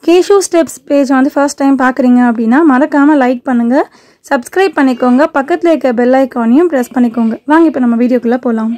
cash steps page வந்து first time பார்க்குறீங்க அப்படின்னா மறக்காமல் லைக் பண்ணுங்கள் சப்ஸ்கிரைப் பண்ணிக்கோங்க பக்கத்தில் இருக்க பெல் ஐக்கானையும் ப்ரெஸ் பண்ணிக்கோங்க வாங்க இப்போ நம்ம வீடியோக்குள்ளே போகலாம்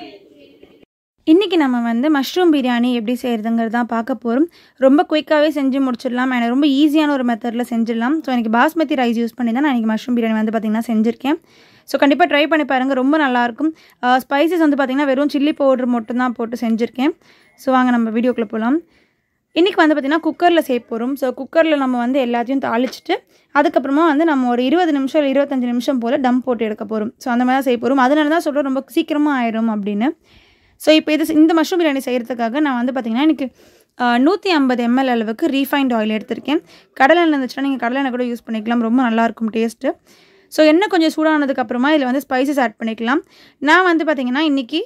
இன்றைக்கி நம்ம வந்து மஷ்ரூம் பிரியாணி எப்படி செய்கிறதுங்கிறது தான் பார்க்க போகிறோம் ரொம்ப குயிக்காகவே செஞ்சு முடிச்சிடலாம் எனக்கு ரொம்ப ஈஸியான ஒரு மெத்தடில் செஞ்சிடலாம் ஸோ எனக்கு பாஸ்மதி ரைஸ் யூஸ் பண்ணி தான் நான் இன்றைக்கி மஷ்ரூம் பிரியாணி வந்து பார்த்திங்கன்னா செஞ்சுருக்கேன் ஸோ கண்டிப்பாக ட்ரை பண்ணி பாருங்கள் ரொம்ப நல்லாயிருக்கும் ஸ்பைசஸ் வந்து பார்த்திங்கன்னா வெறும் சில்லி பவுடர் மட்டும் தான் போட்டு செஞ்சுருக்கேன் ஸோ வாங்க நம்ம வீடியோக்குள்ளே போகலாம் இன்றைக்கி வந்து பார்த்திங்கன்னா குக்கரில் செய்ய போகிறோம் ஸோ குக்கரில் நம்ம வந்து எல்லாத்தையும் தாளிச்சிட்டு அதுக்கப்புறமா வந்து நம்ம ஒரு இருபது நிமிஷம் இல்லை இருபத்தஞ்சு நிமிஷம் போல் டம் போட்டு எடுக்க போகிறோம் ஸோ அந்த மாதிரி தான் செய்ய போகிறோம் அதனால தான் சொல்கிறோம் ரொம்ப சீக்கிரமாக ஆயிடும் அப்படின்னு ஸோ இப்போ இது இந்த மஷ்ரூம் பிரியாணி செய்கிறதுக்காக நான் வந்து பார்த்திங்கன்னா எனக்கு நூற்றி ஐம்பது எம்எல் அளவுக்கு ரீஃபைண்ட் ஆயில் எடுத்திருக்கேன் கடலை எண்ணெய் இருந்துச்சுன்னா நீங்கள் கடலை எண்ணெய் கூட யூஸ் பண்ணிக்கலாம் ரொம்ப நல்லாயிருக்கும் டேஸ்ட்டு ஸோ எண்ணெய் கொஞ்சம் சூடானதுக்கப்புறமா இதில் வந்து ஸ்பைசஸ் ஆட் பண்ணிக்கலாம் நான் வந்து பார்த்திங்கன்னா இன்றைக்கி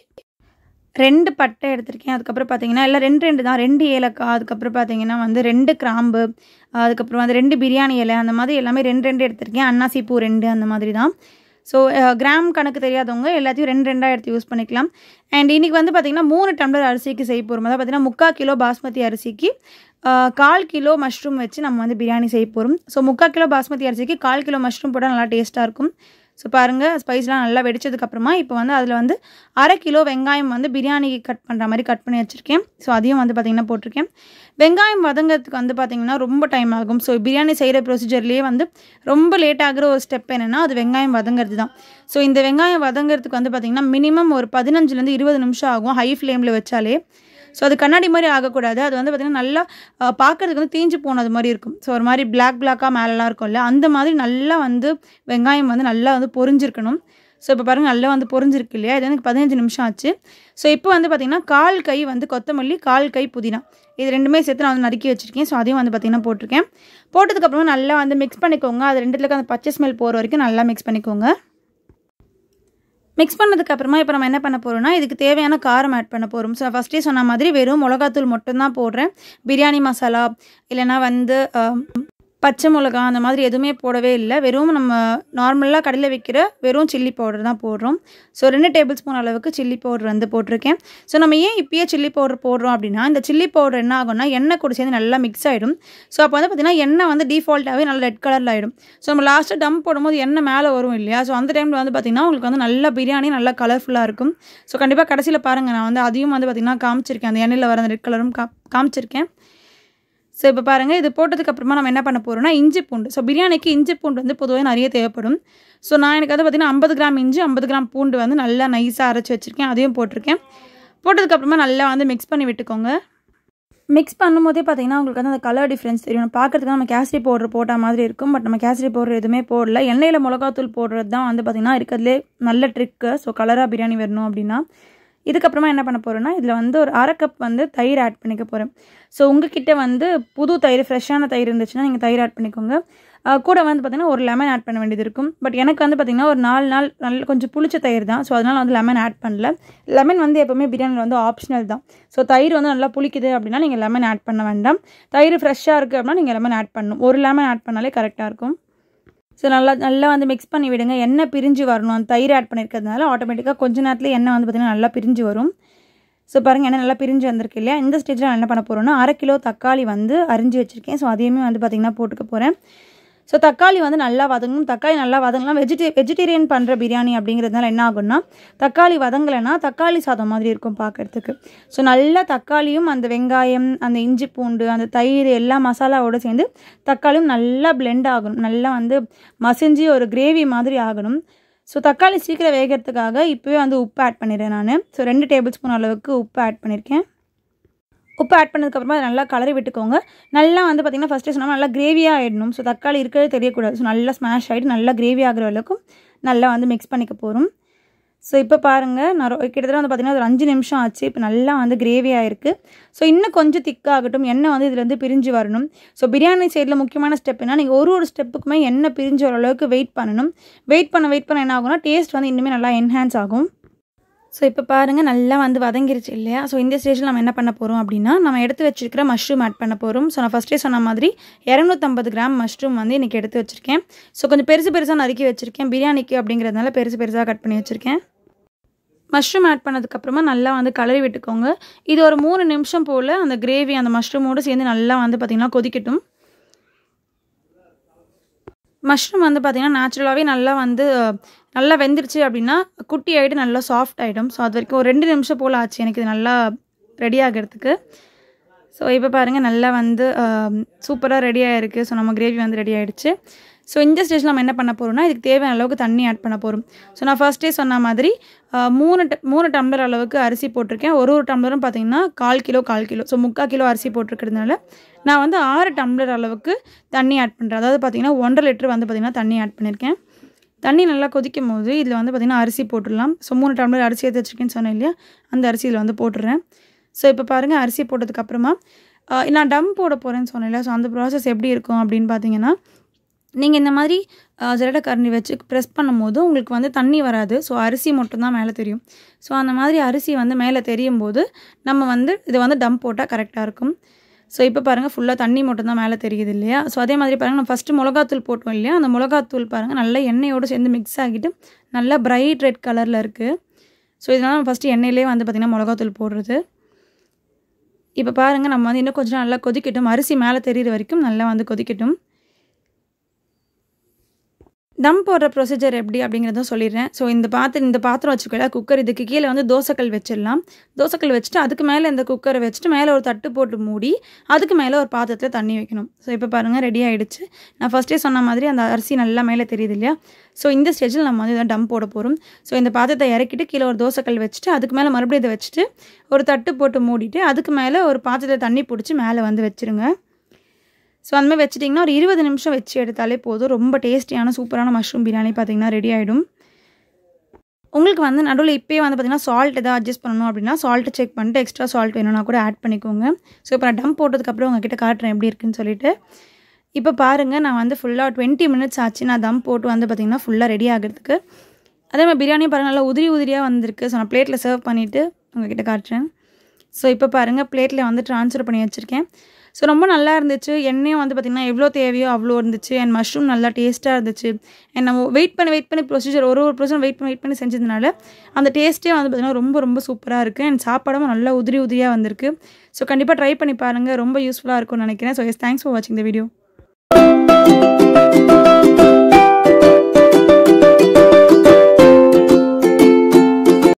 ரெண்டு பட்டை எடுத்திருக்கேன் அதுக்கப்புறம் பார்த்தீங்கன்னா எல்லாம் ரெண்டு ரெண்டு தான் ரெண்டு ஏலக்காய் அதுக்கப்புறம் பார்த்தீங்கன்னா வந்து ரெண்டு கிராம்பு அதுக்கப்புறம் வந்து ரெண்டு பிரியாணி இலை அந்த மாதிரி எல்லாமே ரெண்டு ரெண்டு எடுத்திருக்கேன் அன்னாசி பூ ரெண்டு அந்த மாதிரி தான் ஸோ கிராம் கணக்கு தெரியாதவங்க எல்லாத்தையும் ரெண்டு ரெண்டாக எடுத்து யூஸ் பண்ணிக்கலாம் அண்ட் இன்றைக்கி வந்து பார்த்திங்கன்னா மூணு டம்ளர் அரிசிக்கு செய்ய போகிறோம் அதாவது பார்த்திங்கன்னா முக்கால் கிலோ பாஸ்மதி அரிசிக்கு கால் கிலோ மஷ்ரூம் வச்சு நம்ம வந்து பிரியாணி செய்ய போகிறோம் ஸோ முக்கால் கிலோ பாஸ்மதி அரிசிக்கு கால் கிலோ மஷ்ரூம் போட்டால் நல்லா டேஸ்ட்டாக இருக்கும் ஸோ பாருங்கள் ஸ்பைஸ்லாம் நல்லா வெடிச்சதுக்கப்புறமா இப்போ வந்து அதில் வந்து அரை கிலோ வெங்காயம் வந்து பிரியாணிக்கு கட் பண்ணுற மாதிரி கட் பண்ணி வச்சுருக்கேன் ஸோ அதையும் வந்து பார்த்திங்கன்னா போட்டிருக்கேன் வெங்காயம் வதங்கிறதுக்கு வந்து பார்த்திங்கன்னா ரொம்ப டைம் ஆகும் ஸோ பிரியாணி செய்கிற ப்ரொசீஜர்லேயே வந்து ரொம்ப லேட் ஆகிற ஒரு ஸ்டெப் என்னென்னா அது வெங்காயம் வதங்கிறது தான் ஸோ இந்த வெங்காயம் வதங்கிறதுக்கு வந்து பார்த்திங்கன்னா மினிமம் ஒரு பதினஞ்சுலேருந்து இருபது நிமிஷம் ஆகும் ஹை ஃப்ளேமில் வச்சாலே ஸோ அது கண்ணாடி மாதிரி ஆகக்கூடாது அது வந்து பார்த்திங்கன்னா நல்லா பார்க்குறதுக்கு வந்து தீஞ்சு போனது மாதிரி இருக்கும் ஸோ ஒரு மாதிரி பிளாக் பிளாக்காக மேலெலாம் இருக்கும்ல அந்த மாதிரி நல்லா வந்து வெங்காயம் வந்து நல்லா வந்து பொரிஞ்சிருக்கணும் ஸோ இப்போ பாருங்கள் நல்லா வந்து பொரிஞ்சிருக்கு இல்லையா இது வந்து பதினஞ்சு நிமிஷம் ஆச்சு ஸோ இப்போ வந்து பார்த்திங்கன்னா கால் கை வந்து கொத்தமல்லி கால் கை புதினா இது ரெண்டுமே சேர்த்து நான் வந்து நறுக்கி வச்சுருக்கேன் ஸோ அதையும் வந்து பார்த்திங்கன்னா போட்டிருக்கேன் போட்டதுக்கப்புறமா நல்லா வந்து மிக்ஸ் பண்ணிக்கோங்க அது ரெண்டுத்துலேயும் அந்த பச்சை ஸ்மெல் போகிற வரைக்கும் நல்லா மிக்ஸ் பண்ணிக்கோங்க மிக்ஸ் பண்ணதுக்கப்புறமா இப்போ நம்ம என்ன பண்ண போகிறோம்னா இதுக்கு தேவையான காரம் ஆட் பண்ண போகிறோம் ஸோ ஃபஸ்ட்டே சொன்ன மாதிரி வெறும் மிளகாத்தூள் மட்டும்தான் போடுறேன் பிரியாணி மசாலா இல்லைனா வந்து பச்சை மிளகா அந்த மாதிரி எதுவுமே போடவே இல்லை வெறும் நம்ம நார்மலாக கடையில் வைக்கிற வெறும் சில்லி பவுடர் தான் போடுறோம் ஸோ ரெண்டு டேபிள் ஸ்பூன் அளவுக்கு சில்லி பவுடர் வந்து போட்டிருக்கேன் ஸோ நம்ம ஏன் இப்பயே சில்லி பவுடர் போடுறோம் அப்படின்னா இந்த சில்லி பவுடர் என்ன ஆகும்னா எண்ணெய் கூட சேர்ந்து நல்லா மிக்ஸ் ஆகிடும் ஸோ அப்போ வந்து பார்த்திங்கன்னா எண்ணெய் வந்து டிஃபால்ட்டாகவே நல்லா ரெட் கலரில் ஆகிடும் ஸோ நம்ம லாஸ்ட்டாக டம் போடும்போது எண்ணெய் மேலே வரும் இல்லையா ஸோ அந்த டைமில் வந்து பார்த்திங்கன்னா உங்களுக்கு வந்து நல்லா பிரியாணி நல்லா கலர்ஃபுல்லாக இருக்கும் ஸோ கண்டிப்பாக கடைசியில் பாருங்கள் நான் வந்து அதையும் வந்து பார்த்திங்கன்னா காமிச்சிருக்கேன் அந்த எண்ணெயில் வர அந்த ரெட் கலரும் கா காமிச்சிருக்கேன் ஸோ இப்போ பாருங்கள் இது போட்டதுக்கப்புறமா நம்ம என்ன பண்ண போகிறோம்னா இஞ்சி பூண்டு ஸோ பிரியாணிக்கு இஞ்சி பூண்டு வந்து பொதுவாக நிறைய தேவைப்படும் ஸோ நான் எனக்கு வந்து பார்த்திங்கன்னா ஐம்பது கிராம் இஞ்சி ஐம்பது கிராம் பூண்டு வந்து நல்லா நைஸாக அரைச்சி வச்சுருக்கேன் அதையும் போட்டிருக்கேன் போட்டதுக்கப்புறமா நல்லா வந்து மிக்ஸ் பண்ணி விட்டுக்கோங்க மிக்ஸ் பண்ணும்போதே பார்த்தீங்கன்னா உங்களுக்கு வந்து அந்த கலர் டிஃப்ரென்ஸ் தெரியும் பார்க்குறதுக்கு நம்ம கேசரி பவுடர் போட்ட மாதிரி இருக்கும் பட் நம்ம கேசரி பவுடர் எதுவுமே போடல எண்ணெயில் மிளகாத்தூள் போடுறது தான் வந்து பார்த்திங்கன்னா இருக்கிறதுலே நல்ல ட்ரிக்கு ஸோ கலராக பிரியாணி வரணும் அப்படின்னா இதுக்கப்புறமா என்ன பண்ண போகிறோன்னா இதில் வந்து ஒரு அரை கப் வந்து தயிர் ஆட் பண்ணிக்க போகிறேன் ஸோ உங்ககிட்ட வந்து புது தயிர் ஃப்ரெஷ்ஷான தயிர் இருந்துச்சுன்னா நீங்கள் தயிர் ஆட் பண்ணிக்கோங்க கூட வந்து பார்த்திங்கன்னா ஒரு லெமன் ஆட் பண்ண வேண்டியது இருக்கும் பட் எனக்கு வந்து பார்த்திங்கன்னா ஒரு நாலு நாள் நல்ல கொஞ்சம் புளிச்ச தயிர் தான் ஸோ அதனால் வந்து லெமன் ஆட் பண்ணல லெமன் வந்து எப்போவுமே பிரியாணியில் வந்து ஆப்ஷனல் தான் ஸோ தயிர் வந்து நல்லா புளிக்குது அப்படின்னா நீங்கள் லெமன் ஆட் பண்ண வேண்டாம் தயிர் ஃப்ரெஷ்ஷாக இருக்குது அப்படின்னா நீங்கள் லெமன் ஆட் பண்ணணும் ஒரு லெமன் ஆட் பண்ணாலே கரெக்டாக இருக்கும் ஸோ நல்லா நல்லா வந்து மிக்ஸ் பண்ணி விடுங்க எண்ணெய் பிரிஞ்சு வரணும் அந்த தயிர் ஆட் பண்ணியிருக்கிறதுனால ஆட்டோமேட்டிக்காக கொஞ்ச நேரத்தில் எண்ணெய் வந்து பார்த்திங்கன்னா நல்லா பிரிஞ்சு வரும் ஸோ பாருங்கள் எண்ணெய் நல்லா பிரிஞ்சு வந்திருக்கு இல்லையா இந்த ஸ்டேஜில் நான் என்ன பண்ண போகிறோன்னா அரை கிலோ தக்காளி வந்து அரிஞ்சு வச்சுருக்கேன் ஸோ அதையுமே வந்து பார்த்திங்கன்னா போட்டுக்க போகிறேன் ஸோ தக்காளி வந்து நல்லா வதங்கணும் தக்காளி நல்லா வதங்கலாம் வெஜிடே வெஜிடேரியன் பண்ணுற பிரியாணி அப்படிங்கிறதுனால என்ன ஆகும்னா தக்காளி வதங்கலைன்னா தக்காளி சாதம் மாதிரி இருக்கும் பார்க்குறதுக்கு ஸோ நல்லா தக்காளியும் அந்த வெங்காயம் அந்த இஞ்சி பூண்டு அந்த தயிர் எல்லா மசாலாவோடு சேர்ந்து தக்காளியும் நல்லா பிளெண்ட் ஆகணும் நல்லா வந்து மசிஞ்சு ஒரு கிரேவி மாதிரி ஆகணும் ஸோ தக்காளி சீக்கிரம் வேகிறதுக்காக இப்போவே வந்து உப்பு ஆட் பண்ணிடுறேன் நான் ஸோ ரெண்டு டேபிள் ஸ்பூன் அளவுக்கு உப்பு ஆட் பண்ணியிருக்கேன் உப்பு ஆட் பண்ணதுக்கப்புறமா அதை நல்லா கலரி விட்டுக்கோங்க நல்லா வந்து பார்த்திங்கன்னா ஃபஸ்ட்டே சொன்னால் நல்லா கிரேவியாக ஆகிடணும் ஸோ தக்காளி இருக்கிறது தெரியக்கூடாது ஸோ நல்லா ஸ்மாஷ் ஆகிட்டு நல்லா கிரேவி ஆகிற அளவுக்கும் நல்லா வந்து மிக்ஸ் பண்ணிக்க போகிறோம் ஸோ இப்போ பாருங்கள் நான் கிட்டத்தட்ட வந்து பார்த்திங்கன்னா ஒரு அஞ்சு நிமிஷம் ஆச்சு இப்போ நல்லா வந்து கிரேவி ஆகிருக்கு ஸோ இன்னும் கொஞ்சம் திக்காகட்டும் எண்ணெய் வந்து இதில் வந்து பிரிஞ்சு வரணும் ஸோ பிரியாணி சைடில் முக்கியமான ஸ்டெப் என்ன நீங்கள் ஒரு ஒரு ஸ்டெப்புக்குமே எண்ணெய் பிரிஞ்சு வர அளவுக்கு வெயிட் பண்ணணும் வெயிட் பண்ண வெயிட் பண்ண என்ன ஆகும்னா டேஸ்ட் வந்து இன்னுமே நல்லா என்ஹான்ஸ் ஆகும் ஸோ இப்போ பாருங்கள் நல்லா வந்து வதங்கிருச்சு இல்லையா ஸோ இந்த ஸ்டேஜில் நம்ம என்ன பண்ண போகிறோம் அப்படின்னா நம்ம எடுத்து வச்சிருக்கிற மஷ்ரூம் ஆட் பண்ண போகிறோம் ஸோ நான் ஃபஸ்ட்டே சொன்ன மாதிரி இரநூத்தம்பது கிராம் மஷ்ரூம் வந்து இன்றைக்கி எடுத்து வச்சுருக்கேன் ஸோ கொஞ்சம் பெருசு பெருசாக நறுக்கி வச்சுருக்கேன் பிரியாணிக்கு அப்படிங்கிறதுனால பெருசு பெருசாக கட் பண்ணி வச்சுருக்கேன் மஷ்ரூம் ஆட் பண்ணதுக்கப்புறமா நல்லா வந்து கலரி விட்டுக்கோங்க இது ஒரு மூணு நிமிஷம் போல் அந்த கிரேவி அந்த மஷ்ரூமோடு சேர்ந்து நல்லா வந்து பார்த்திங்கன்னா கொதிக்கட்டும் மஷ்ரூம் வந்து பார்த்திங்கன்னா நேச்சுரலாகவே நல்லா வந்து நல்லா வெந்துருச்சு அப்படின்னா குட்டி ஆகிட்டு நல்லா சாஃப்ட் ஆகிடும் ஸோ அது வரைக்கும் ஒரு ரெண்டு நிமிஷம் போல் ஆச்சு எனக்கு இது நல்லா ரெடி ஆகிறதுக்கு ஸோ இப்போ பாருங்கள் நல்லா வந்து சூப்பராக ரெடி ஆகிருக்கு ஸோ நம்ம கிரேவி வந்து ரெடி ஆகிடுச்சு ஸோ இந்த ஸ்டேஜில் நம்ம என்ன பண்ண போகிறோம்னா இதுக்கு தேவையான அளவுக்கு தண்ணி ஆட் பண்ண போகிறோம் ஸோ நான் ஃபஸ்ட்டே சொன்ன மாதிரி ஆஹ், மூணு ட- மூணு டம்ளர் அளவுக்கு அரிசி போட்டிருக்கேன் ஒரு ஒரு டம்ளரும் பார்த்தீங்கன்னா கால் கிலோ கால் கிலோ ஸோ முக்கால் கிலோ அரிசி போட்டிருக்கிறதுனால நான் வந்து ஆறு டம்ளர் அளவுக்கு தண்ணி ஆட் பண்ணுறேன் அதாவது பார்த்தீங்கன்னா ஒன்றரை லிட்டர் வந்து பார்த்திங்கன்னா தண்ணி ஆட் பண்ணியிருக்கேன் தண்ணி நல்லா கொதிக்கும் போது இதில் வந்து பார்த்திங்கன்னா அரிசி போட்டுடலாம் ஸோ மூணு டம்ளர் அரிசி எடுத்து வச்சுருக்கேன்னு சொன்னேன் இல்லையா அந்த அரிசி இதில் வந்து போட்டுடுறேன் ஸோ இப்போ பாருங்கள் அரிசி போட்டதுக்கப்புறமா நான் டம் போட போகிறேன்னு சொன்னேன் இல்லையா ஸோ அந்த ப்ராசஸ் எப்படி இருக்கும் அப்படின்னு பார்த்தீங்கன்னா நீங்கள் இந்த மாதிரி ஜரட கரண்டி வச்சு ப்ரெஸ் பண்ணும்போது உங்களுக்கு வந்து தண்ணி வராது ஸோ அரிசி மட்டும்தான் மேலே தெரியும் ஸோ அந்த மாதிரி அரிசி வந்து மேலே தெரியும் போது நம்ம வந்து இதை வந்து டம் போட்டால் கரெக்டாக இருக்கும் ஸோ இப்போ பாருங்கள் ஃபுல்லாக தண்ணி மட்டும்தான் மேலே தெரியுது இல்லையா ஸோ அதே மாதிரி பாருங்கள் நம்ம ஃபஸ்ட்டு மிளகாத்தூள் போட்டோம் இல்லையா அந்த மிளகாத்தூள் பாருங்கள் நல்லா எண்ணெயோடு சேர்ந்து மிக்ஸ் ஆகிட்டு நல்லா பிரைட் ரெட் கலரில் இருக்குது ஸோ இதனால் நம்ம ஃபஸ்ட்டு எண்ணெயிலே வந்து பார்த்திங்கன்னா மிளகாத்தூள் போடுறது இப்போ பாருங்கள் நம்ம வந்து இன்னும் கொஞ்சம் நல்லா கொதிக்கட்டும் அரிசி மேலே தெரியிற வரைக்கும் நல்லா வந்து கொதிக்கட்டும் தம் போடுற ப்ரொசீஜர் எப்படி அப்படிங்கிறதும் சொல்லிடுறேன் ஸோ இந்த பாத்திரம் இந்த பாத்திரம் வச்சுக்கல குக்கர் இதுக்கு கீழே வந்து தோசைக்கல் வச்சிடலாம் தோசைக்கல் வச்சுட்டு அதுக்கு மேலே இந்த குக்கரை வச்சுட்டு மேலே ஒரு தட்டு போட்டு மூடி அதுக்கு மேலே ஒரு பாத்திரத்தில் தண்ணி வைக்கணும் ஸோ இப்போ பாருங்கள் ரெடி ஆகிடுச்சு நான் ஃபஸ்ட்டே சொன்ன மாதிரி அந்த அரிசி நல்லா மேலே தெரியுது இல்லையா ஸோ இந்த ஸ்டேஜில் நம்ம வந்து இதை டம் போட போகிறோம் ஸோ இந்த பாத்திரத்தை இறக்கிட்டு கீழே ஒரு தோசைக்கல் வச்சுட்டு அதுக்கு மேலே மறுபடியும் இதை வச்சுட்டு ஒரு தட்டு போட்டு மூடிட்டு அதுக்கு மேலே ஒரு பாத்திரத்தில் தண்ணி பிடிச்சி மேலே வந்து வச்சுருங்க ஸோ அந்த மாதிரி வச்சிட்டிங்கன்னா ஒரு இருபது நிமிஷம் வச்சு எடுத்தாலே போதும் ரொம்ப டேஸ்டியான சூப்பரான மஷ்ரூம் பிரியாணி பார்த்தீங்கன்னா ரெடி ஆகிடும் உங்களுக்கு வந்து நடுவில் இப்போயே வந்து பார்த்தீங்கன்னா சால்ட் எதாவது அட்ஜஸ்ட் பண்ணணும் அப்படின்னா சால்ட்டு செக் பண்ணிட்டு எக்ஸ்ட்ரா சால்ட் வேணும்னா கூட ஆட் பண்ணிக்கோங்க ஸோ இப்போ நான் டம் போட்டதுக்கப்புறம் உங்ககிட்ட காட்டுறேன் எப்படி இருக்குன்னு சொல்லிட்டு இப்போ பாருங்கள் நான் வந்து ஃபுல்லாக டுவெண்ட்டி மினிட்ஸ் ஆச்சு நான் தம் போட்டு வந்து பார்த்திங்கன்னா ஃபுல்லாக ரெடி ஆகிறதுக்கு அதே மாதிரி பிரியாணி பாருங்கள் நல்லா உதிரி உதிரியாக வந்திருக்கு ஸோ நான் பிளேட்டில் சர்வ் பண்ணிவிட்டு உங்ககிட்ட காட்டுறேன் ஸோ இப்போ பாருங்கள் பிளேட்டில் வந்து ட்ரான்ஸ்ஃபர் பண்ணி வச்சுருக்கேன் ஸோ ரொம்ப நல்லா இருந்துச்சு எண்ணெயும் வந்து பார்த்திங்கன்னா எவ்வளோ தேவையோ அவ்வளோ இருந்துச்சு அண்ட் மஷ்ரூம் நல்லா டேஸ்ட்டாக இருந்துச்சு அண்ட் நம்ம வெயிட் பண்ணி வெயிட் பண்ணி ப்ரொசீஜர் ஒரு ஒரு ப்ரொசீஜர் வெயிட் பண்ணி வெயிட் பண்ணி செஞ்சதுனால அந்த டேஸ்ட்டே வந்து பார்த்திங்கன்னா ரொம்ப ரொம்ப சூப்பராக இருக்குது அண்ட் சாப்பாடும் நல்லா உதிரி உதிரியாக வந்திருக்கு ஸோ கண்டிப்பாக ட்ரை பண்ணி பாருங்கள் ரொம்ப யூஸ்ஃபுல்லாக இருக்கும்னு நினைக்கிறேன் ஸோ எஸ் தேங்க்ஸ் ஃபார் வாட்சிங் த வீடியோ